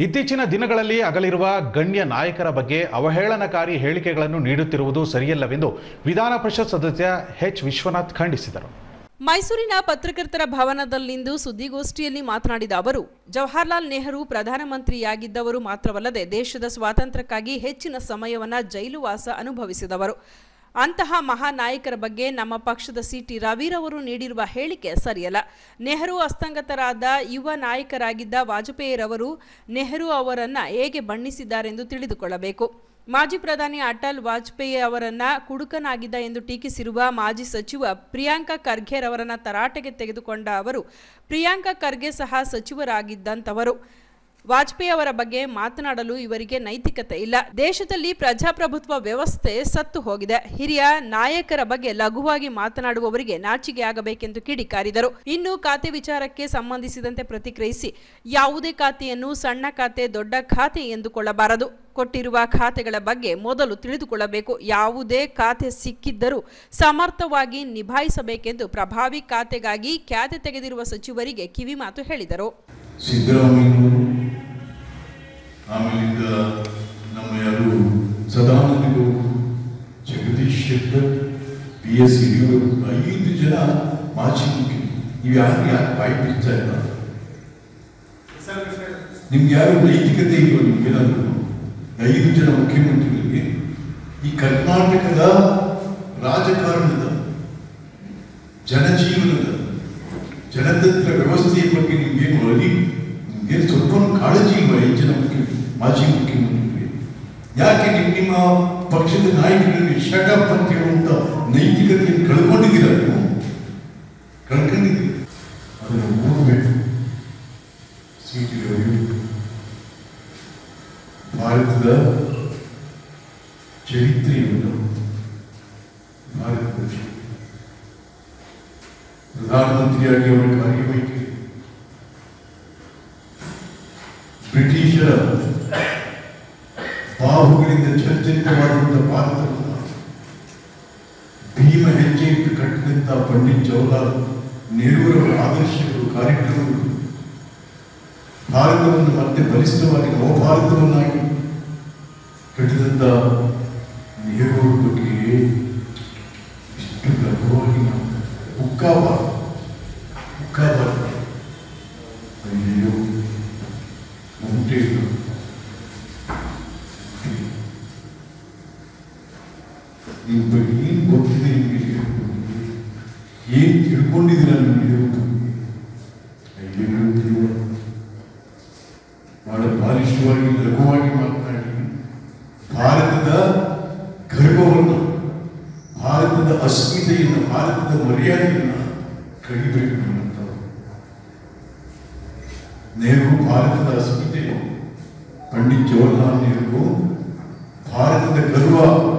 ಇತ್ತೀಚಿನ ದಿನಗಳಲ್ಲಿ ಅಗಲಿರುವ ಗಣ್ಯ ನಾಯಕರ ಬಗ್ಗೆ ಅವಹೇಳನಕಾರಿ ಹೇಳಿಕೆಗಳನ್ನು ನೀಡುತ್ತಿರುವುದು ಸರಿಯಲ್ಲವೆಂದು ವಿಧಾನ ಪರಿಷತ್ ಸದಸ್ಯ ಎಚ್ ವಿಶ್ವನಾಥ್ ಖಂಡಿಸಿದರು ಮೈಸೂರಿನ ಪತ್ರಕರ್ತರ ಭವನದಲ್ಲಿಂದು ಸುದ್ದಿಗೋಷ್ಠಿಯಲ್ಲಿ ಮಾತನಾಡಿದ ಅವರು ಜವಾಹರ್ಲಾಲ್ ನೆಹರು ಪ್ರಧಾನಮಂತ್ರಿಯಾಗಿದ್ದವರು ಮಾತ್ರವಲ್ಲದೆ ದೇಶದ ಸ್ವಾತಂತ್ರ್ಯಕ್ಕಾಗಿ ಹೆಚ್ಚಿನ ಸಮಯವನ್ನ ಜೈಲುವಾಸ ಅನುಭವಿಸಿದವರು ಅಂತಹ ಮಹಾನಾಯಕರ ಬಗ್ಗೆ ನಮ್ಮ ಪಕ್ಷದ ಸಿಟಿ ರವಿರವರು ನೀಡಿರುವ ಹೇಳಿಕೆ ಸರಿಯಲ್ಲ ನೆಹರು ಹಸ್ತಂಗತರಾದ ಯುವ ನಾಯಕರಾಗಿದ್ದ ವಾಜಪೇಯಿರವರು ನೆಹರು ಅವರನ್ನ ಹೇಗೆ ಬಣ್ಣಿಸಿದ್ದಾರೆಂದು ತಿಳಿದುಕೊಳ್ಳಬೇಕು ಮಾಜಿ ಪ್ರಧಾನಿ ಅಟಲ್ ವಾಜಪೇಯಿ ಅವರನ್ನ ಕುಡುಕನಾಗಿದ್ದ ಎಂದು ಟೀಕಿಸಿರುವ ಮಾಜಿ ಸಚಿವ ಪ್ರಿಯಾಂಕ ಖರ್ಗೆ ಅವರನ್ನ ತರಾಟೆಗೆ ತೆಗೆದುಕೊಂಡ ಅವರು ಪ್ರಿಯಾಂಕ ಖರ್ಗೆ ಸಹ ಸಚಿವರಾಗಿದ್ದಂಥವರು ವಾಜಪೇಯಿ ಅವರ ಬಗ್ಗೆ ಮಾತನಾಡಲು ಇವರಿಗೆ ನೈತಿಕತೆ ಇಲ್ಲ ದೇಶದಲ್ಲಿ ಪ್ರಜಾಪ್ರಭುತ್ವ ವ್ಯವಸ್ಥೆ ಸತ್ತು ಹೋಗಿದೆ ಹಿರಿಯ ನಾಯಕರ ಬಗ್ಗೆ ಲಘುವಾಗಿ ಮಾತನಾಡುವವರಿಗೆ ನಾಚಿಕೆ ಆಗಬೇಕೆಂದು ಕಿಡಿಕಾರಿದರು ಇನ್ನು ಖಾತೆ ವಿಚಾರಕ್ಕೆ ಸಂಬಂಧಿಸಿದಂತೆ ಪ್ರತಿಕ್ರಿಯಿಸಿ ಯಾವುದೇ ಖಾತೆಯನ್ನು ಸಣ್ಣ ಖಾತೆ ದೊಡ್ಡ ಖಾತೆ ಎಂದುಕೊಳ್ಳಬಾರದು ಕೊಟ್ಟಿರುವ ಖಾತೆಗಳ ಬಗ್ಗೆ ಮೊದಲು ತಿಳಿದುಕೊಳ್ಳಬೇಕು ಯಾವುದೇ ಖಾತೆ ಸಿಕ್ಕಿದ್ದರೂ ಸಮರ್ಥವಾಗಿ ನಿಭಾಯಿಸಬೇಕೆಂದು ಪ್ರಭಾವಿ ಖಾತೆಗಾಗಿ ಖ್ಯಾತೆ ತೆಗೆದಿರುವ ಸಚಿವರಿಗೆ ಕಿವಿಮಾತು ಹೇಳಿದರು ಸಿದ್ದರಾಮಯ್ಯನವರು ಆಮೇಲಿಂದ ನಮ್ಮ ಯಾರು ಸದಾನಂದ ಗೌಡರು ಜಗದೀಶ್ ಶೆಟ್ಟರ್ ಪಿ ಎಸ್ ಯಡಿಯೂರಪ್ಪ ಐದು ಜನ ಮಾಜಿ ಮುಖ್ಯ ನೀವು ಯಾರು ಯಾರು ಬಾಯಿ ಬಿಡ್ತಾ ಇಲ್ಲ ನಿಮ್ಗೆ ಯಾರು ನೈತಿಕತೆ ಇಲ್ವೋ ನಿಮ್ಗೇನಾದ್ರು ಐದು ಜನ ಮುಖ್ಯಮಂತ್ರಿಗಳಿಗೆ ಈ ಕರ್ನಾಟಕದ ರಾಜಕಾರಣದ ಜನಜೀವನದ ಜನತಂತ್ರ ವ್ಯವಸ್ಥೆಯ ಬಗ್ಗೆ ನಿಮ್ಗೇನು ಅರಿ ನಿಮ್ಗೇನು ಸ್ವಲ್ಪ ಕಾಳಜಿ ಇಲ್ವಾ ಈ ಜನ ಮುಖ್ಯ ಮಾಜಿ ಮುಖ್ಯಮಂತ್ರಿಗಳಿಗೆ ಯಾಕೆ ನಿಮ್ ನಿಮ್ಮ ಪಕ್ಷದ ನಾಯಕರಲ್ಲಿ ಶಟಪ್ ಅಂತ ಹೇಳುವಂತ ನೈತಿಕತೆಯನ್ನು ಕಳ್ಕೊಂಡಿದ್ದೀರ ನೀವು ಕಳ್ಕೊಂಡಿದ್ದೀರಿ ಅದನ್ನು ಓದಬೇಕು ಸಿಟಿ ರವಿ ಭಾರತದ ಚರಿತ್ರೆಯನ್ನು ಭಾರತದ ಚರಿತ್ರೆ ಪ್ರಧಾನಮಂತ್ರಿಯಾಗಿ ಅವರ ಕಾರ್ಯವೈಖರಿ ಬ್ರಿಟಿಷರ ಬಾಹುಗಳಿಂದ ಚರ್ಚಿತವಾದಂಥ ಭಾರತವನ್ನು ಭೀಮ ಹೆಜ್ಜೆ ಇಟ್ಟು ಕಟ್ಟಿದಂಥ ಪಂಡಿತ್ ಜವಾಹರ್ಲಾಲ್ ನೆಹರೂರವರ ಆದರ್ಶಗಳು ಕಾರ್ಯಕ್ರಮಗಳು ಭಾರತವನ್ನು ಮತ್ತೆ ಬಲಿಷ್ಠವಾಗಿ ನವಭಾರತವನ್ನಾಗಿ ಕಟ್ಟಿದಂಥ ನೆಹರು ಬಗ್ಗೆ ಇಷ್ಟು ಲಘುವಾಗಿ ಮಾತಾಡ್ತಾರೆ. ಹುಕ್ಕಾಬಾರ್ದು ಹುಕ್ಕಾಬಾರ್ದು ಅಯ್ಯೋ ಮುಂಟೆ ಇಲ್ಲ. ನಿಮ್ಮ ಬಗ್ಗೆ ಏನು ಗೊತ್ತಿದೆ ನಿಮಗೆ ಏನು ತಿಳ್ಕೊಂಡಿದ್ದೀರ ನಿಮಗೆ ಅಯ್ಯೋ ದೇವ ಬಹಳ ಬಾಲಿಶವಾಗಿ ಲಘುವಾಗಿ ಮಾತನಾಡಿ ಭಾರತದ ಗರ್ವವನ್ನು ಭಾರತದ ಅಸ್ಮಿತೆಯನ್ನು ಭಾರತದ ಮರ್ಯಾದೆಯನ್ನು ಕಡಿಬೇಕು ನಿಮ್ಮಂಥವ್ರು ನೆಹರು ಭಾರತದ ಅಸ್ಮಿತೆ ಪಂಡಿತ್ ಜವಾಹರ್ಲಾಲ್ ನೆಹರು ಭಾರತದ ಗರ್ವ